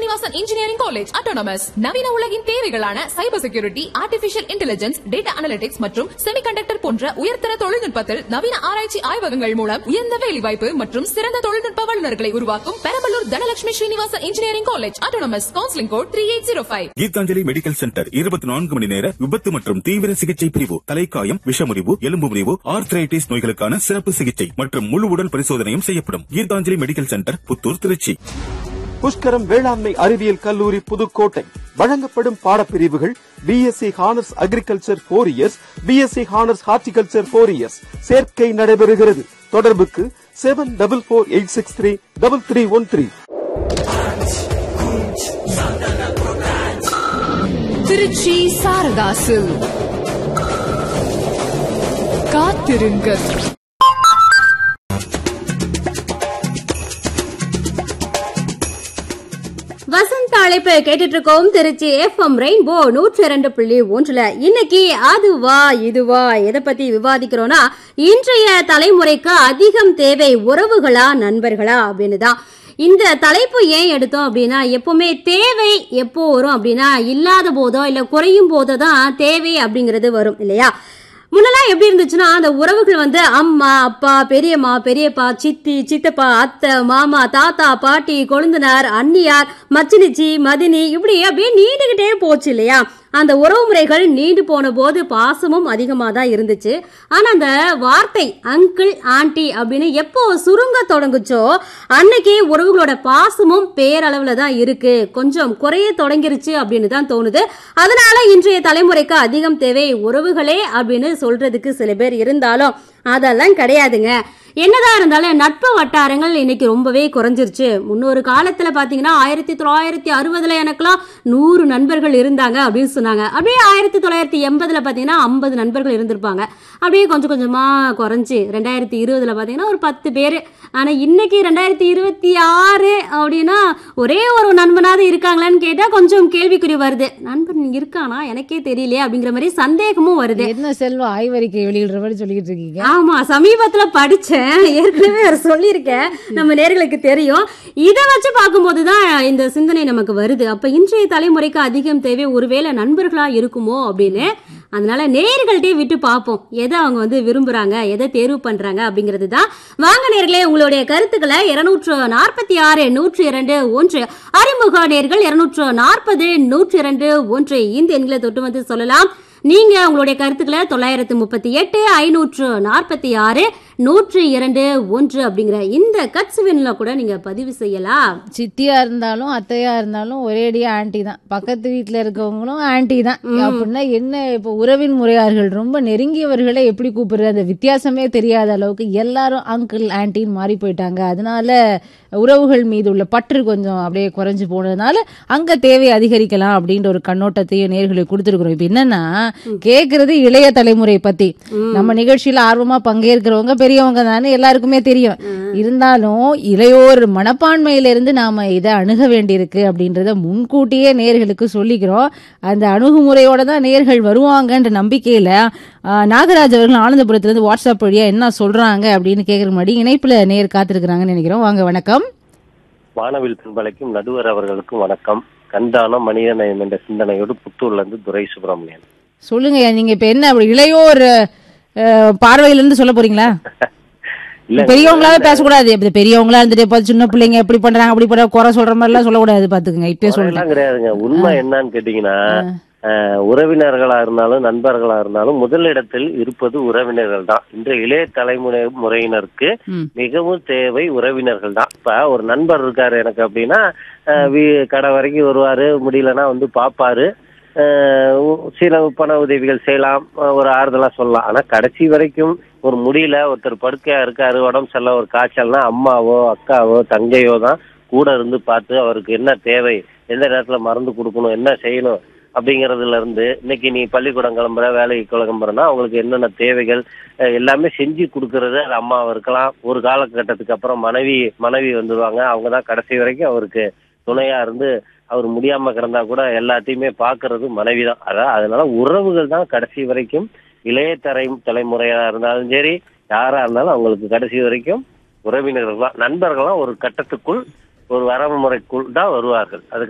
Srinivasan engineering college autonomous நவீன உலகின் தேவைகளான cyber security artificial intelligence data analytics மற்றும் செமிகண்டக்டர் போன்ற உயர்தர தொழில்நுட்பத்தில் நவீன ஆராய்ச்சி ஆய்வகங்கள் மூலம் உயர்ந்த வேலைவாய்ப்பு மற்றும் சிறந்த தொழில்நுட்ப வல்லுநர்களை உருவாக்கும் Perambalur Dhanalakshmi Srinivasan engineering college autonomous counselling code three eight zero five Geethanjali medical centre இருபத்தி நான்கு மணி நேர விபத்து மற்றும் தீவிர சிகிச்சை பிரிவு தலைக்காயம் விஷமுறிவு எலும்பு முறிவு ஆர்த்ரைட்டிஸ் நோய்களுக்கான சிறப்பு சிகிச்சை மற்றும் முழு உடல் பரிசோதனையும் செய்யப்படும் கீதாஞ்சலி மெடிக்கல் சென்டர் புத்தூர் திருச்சி புஷ்கரம் வேளாண்மை அறிவியல் கல்லூரி புதுக்கோட்டை வழங்கப்படும் பாடப்பிரிவுகள் B Sc honours agriculture four years B Sc honours horticulture four years சேர்க்கை நடைபெறுகிறது தொடர்புக்கு seven double four eight six three double three one three Tiruchi சாரதாசு காத்திருங்கள் வசந்த் அழைப்பு கேட்டுட்டு இருக்கோம் திருச்சி எஃப்எம் ரெயின்போ நூற்றி இரண்டு புள்ளி ஒன்றுல இன்னைக்கு அதுவா இதுவா எதை பத்தி விவாதிக்கிறோம்னா இன்றைய தலைமுறைக்கு அதிகம் தேவை உறவுகளா நண்பர்களா அப்படின்னு தான் இந்த தலைப்பு ஏன் எடுத்தோம் அப்படின்னா எப்பவுமே தேவை எப்போ வரும் அப்படின்னா இல்லாத போதோ இல்ல குறையும் போதோ தான் தேவை அப்படிங்கிறது வரும் இல்லையா முன்னெல்லாம் எப்படி இருந்துச்சுன்னா அந்த உறவுகள் வந்து அம்மா அப்பா பெரியம்மா பெரியப்பா சித்தி சித்தப்பா அத்தை மாமா தாத்தா பாட்டி கொழுந்தனார் அண்ணியார் மச்சினிச்சி மதினி இப்படி அப்படியே நீண்டுகிட்டே போச்சு இல்லையா அந்த உறவு முறைகள் நீண்டு போன போது பாசமும் அதிகமாக தான் இருந்துச்சு ஆனா அந்த வார்த்தை அங்கிள் ஆண்டி அப்படின்னு எப்போ சுருங்க தொடங்குச்சோ அன்னைக்கு உறவுகளோட பாசமும் பேரளவுல தான் இருக்கு கொஞ்சம் குறைய தொடங்கிருச்சு அப்படின்னு தான் தோணுது அதனால இன்றைய தலைமுறைக்கு அதிகம் தேவை உறவுகளே அப்படின்னு சொல்றதுக்கு சில பேர் இருந்தாலும் அதெல்லாம் கிடையாதுங்க என்னதான் இருந்தாலும் நட்பு வட்டாரங்கள் இன்னைக்கு ரொம்பவே குறைஞ்சிருச்சு முன்னொரு காலத்துல பாத்தீங்கன்னா ஆயிரத்தி தொள்ளாயிரத்தி அறுபதுல எனக்கெல்லாம் நூறு நண்பர்கள் இருந்தாங்க அப்படின்னு சொன்னாங்க அப்படியே ஆயிரத்தி தொள்ளாயிரத்தி எண்பதுல பாத்தீங்கன்னா ஐம்பது நண்பர்கள் இருந்திருப்பாங்க அப்படியே கொஞ்சம் கொஞ்சமா குறைஞ்சு ரெண்டாயிரத்தி இருபதுல பாத்தீங்கன்னா ஒரு பத்து பேர் ஆனா இன்னைக்கு ரெண்டாயிரத்தி இருபத்தி ஆறு அப்படின்னா ஒரே ஒரு நண்பனாவது இருக்காங்களான்னு கேட்டா கொஞ்சம் கேள்விக்குறி வருது நண்பன் இருக்கானா எனக்கே தெரியலையே அப்படிங்கிற மாதிரி சந்தேகமும் வருது என்ன செல்வம் ஆய்வறிக்கை வெளியிடுற மாதிரி சொல்லிட்டு இருக்கீங்க ஆமா சமீபத்துல படிச்சேன் ஏற்கனவே அவர் சொல்லியிருக்கேன் நம்ம நேர்களுக்கு தெரியும் இதை வச்சு பார்க்கும்போது தான் இந்த சிந்தனை நமக்கு வருது அப்ப இன்றைய தலைமுறைக்கு அதிகம் தேவை ஒருவேளை நண்பர்களா இருக்குமோ அப்படின்னு அதனால நேர்கள்ட்டே விட்டு பார்ப்போம் எதை அவங்க வந்து விரும்புறாங்க எதை தேர்வு பண்றாங்க அப்படிங்கிறது தான் வாங்க நேர்களே உங்களுடைய கருத்துக்களை இருநூற்று நாற்பத்தி ஆறு நூற்றி இரண்டு ஒன்று அறிமுக நேர்கள் இருநூற்று நாற்பது நூற்றி இரண்டு ஒன்று இந்த எண்களை தொட்டு வந்து சொல்லலாம் நீங்க உங்களுடைய கருத்துக்களை தொள்ளாயிரத்து முப்பத்தி எட்டு ஐநூற்று நாற்பத்தி ஆறு நூற்றி இரண்டு ஒன்று அப்படிங்கிற இந்த கட்சுவெண்ல கூட நீங்க பதிவு செய்யலாம் சித்தியா இருந்தாலும் அத்தையா இருந்தாலும் ஒரேடியா ஆன்ட்டி தான் பக்கத்து வீட்ல இருக்கவங்களும் ஆன்ட்டி தான் அப்படின்னா என்ன இப்போ உறவின் முறையார்கள் ரொம்ப நெருங்கியவர்களை எப்படி கூப்பிடுறது அந்த வித்தியாசமே தெரியாத அளவுக்கு எல்லாரும் அங்கிள் ஆன்ட்டின்னு மாறி போயிட்டாங்க அதனால உறவுகள் மீது உள்ள பற்று கொஞ்சம் அப்படியே குறைஞ்சு போனதுனால அங்க தேவை அதிகரிக்கலாம் அப்படின்ற ஒரு கண்ணோட்டத்தையும் நேர்களுக்கு கொடுத்துருக்குறோம் இப்ப என்னன்னா கேக்குறது இளைய தலைமுறை பத்தி நம்ம நிகழ்ச்சியில ஆர்வமா பங்கேற்கிறவங்க பெரியவங்க தானே எல்லாருக்குமே தெரியும் இருந்தாலும் இளையோர் மனப்பான்மையில இருந்து நாம இதை அணுக வேண்டியிருக்கு அப்படின்றத முன்கூட்டியே நேர்களுக்கு சொல்லிக்கிறோம் அந்த அணுகுமுறையோட தான் நேர்கள் வருவாங்கன்ற நம்பிக்கையில ஆஹ், நாகராஜ் அவர்கள் ஆனந்தபுரத்துல இருந்து வாட்ஸ்அப் வழியா என்ன சொல்றாங்க அப்படின்னு கேக்குற மாதிரி இணைப்புல நேர் காத்திருக்கிறாங்கன்னு நினைக்கிறோம் வாங்க வணக்கம் வானவில் பண்பலைக்கும் நடுவர் அவர்களுக்கும் வணக்கம் கண்டானம் மனிதநயம் என்ற சிந்தனையோடு புத்தூர்ல இருந்து துரை சுப்பிரமணியன் சொல்லுங்க நீங்க இப்ப என்ன அப்படி இளையோர் அஹ், பார்வையில இருந்து சொல்ல போறீங்களா இல்ல பெரியவங்களாவே பேசக்கூடாது இப்ப பெரியவங்களா இருந்துட்டு இப்ப சின்ன பிள்ளைங்க எப்படி பண்றாங்க அப்படி பண்றாங்க குறை சொல்ற மாதிரி எல்லாம் சொல்லக்கூடாது பாத்துக்கங்க இப்பயே சொல்றேன் எல்லாம் கிடையாதுங்க உண்மை என்னன்னு கேட்டீங்கன்னா அஹ், உறவினர்களா இருந்தாலும் நண்பர்களா இருந்தாலும் முதலிடத்தில் இருப்பது உறவினர்கள் தான் இன்றைய இளைய தலைமுறை முறையினருக்கு ம். மிகவும் தேவை உறவினர்கள் தான் இப்ப ஒரு நண்பர் இருக்காரு எனக்கு அப்படின்னா அஹ், வீ- கடை வரைக்கும் வருவாரு முடியலன்னா வந்து பாப்பாரு அஹ், உ- சில பண உதவிகள் செய்யலாம் அஹ், ஒரு ஆறுதலா சொல்லலாம் ஆனா கடைசி வரைக்கும் ஒரு முடியல ஒருத்தர் படுக்கையா இருக்காரு உடம்பு சரியில்ல ஒரு காய்ச்சல்னா அம்மாவோ அக்காவோ தங்கையோ தான் கூட இருந்து பார்த்து அவருக்கு என்ன தேவை எந்த நேரத்துல மருந்து கொடுக்கணும் என்ன செய்யணும் அப்படிங்கறதுல இருந்து இன்னைக்கு நீ பள்ளிக்கூடம் கிளம்புற வேலைக்கு கிளம்புறனா அவங்களுக்கு என்னென்ன தேவைகள் அஹ், எல்லாமே செஞ்சு கொடுக்கறது அது அம்மாவா இருக்கலாம் ஒரு காலகட்டத்துக்கு அப்புறம் மனைவி மனைவி வந்துருவாங்க அவங்க தான் கடைசி வரைக்கும் அவருக்கு துணையா இருந்து அவர் முடியாம கிடந்தா கூட எல்லாத்தையுமே பாக்குறது மனைவி தான் அதான் அதனால உறவுகள் தான் கடைசி வரைக்கும் இளைய தலை தலைமுறையா இருந்தாலும் சரி யாரா இருந்தாலும் அவங்களுக்கு கடைசி வரைக்கும் உறவினர்கள் தான் நண்பர்கள்லாம் ஒரு கட்டத்துக்குள் ஒரு வரமுறைக்குள் தான் வருவார்கள் அது